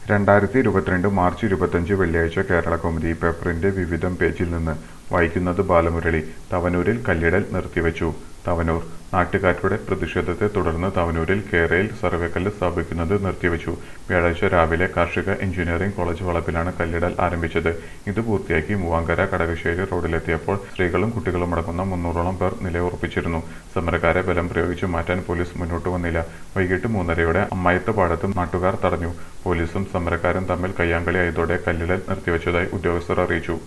രണ്ടായിരത്തി ഇരുപത്തിരണ്ട് മാർച്ച് ഇരുപത്തഞ്ച് വെള്ളിയാഴ്ച കേരള കൗമുദി പേപ്പറിന്റെ വിവിധം പേജിൽ നിന്ന് വായിക്കുന്നത് ബാലമുരളി തവനൂരിൽ കല്ലിടൽ നിർത്തിവെച്ചു തവനൂർ നാട്ടുകാരുടെ പ്രതിഷേധത്തെ തുടർന്ന് തവനൂരിൽ കേരയിൽ സർവേക്കല്ല് സ്ഥാപിക്കുന്നത് നിർത്തിവെച്ചു വ്യാഴാഴ്ച രാവിലെ കാർഷിക എഞ്ചിനീയറിംഗ് കോളേജ് വളപ്പിലാണ് കല്ലിടൽ ആരംഭിച്ചത് ഇത് പൂർത്തിയാക്കി മൂവാങ്കര കടകശ്ശേരി റോഡിലെത്തിയപ്പോൾ സ്ത്രീകളും കുട്ടികളും അടങ്ങുന്ന മുന്നൂറോളം പേർ നിലയുറപ്പിച്ചിരുന്നു സമരക്കാരെ ബലം പ്രയോഗിച്ച് മാറ്റാൻ പോലീസ് മുന്നോട്ട് വന്നില്ല വൈകിട്ട് മൂന്നരയോടെ അമ്മായത്ത് പാടത്ത് നാട്ടുകാർ തടഞ്ഞു പോലീസും സമരക്കാരും തമ്മിൽ കയ്യാങ്കളിയായതോടെ കല്ലിടൽ നിർത്തിവെച്ചതായി ഉദ്യോഗസ്ഥർ അറിയിച്ചു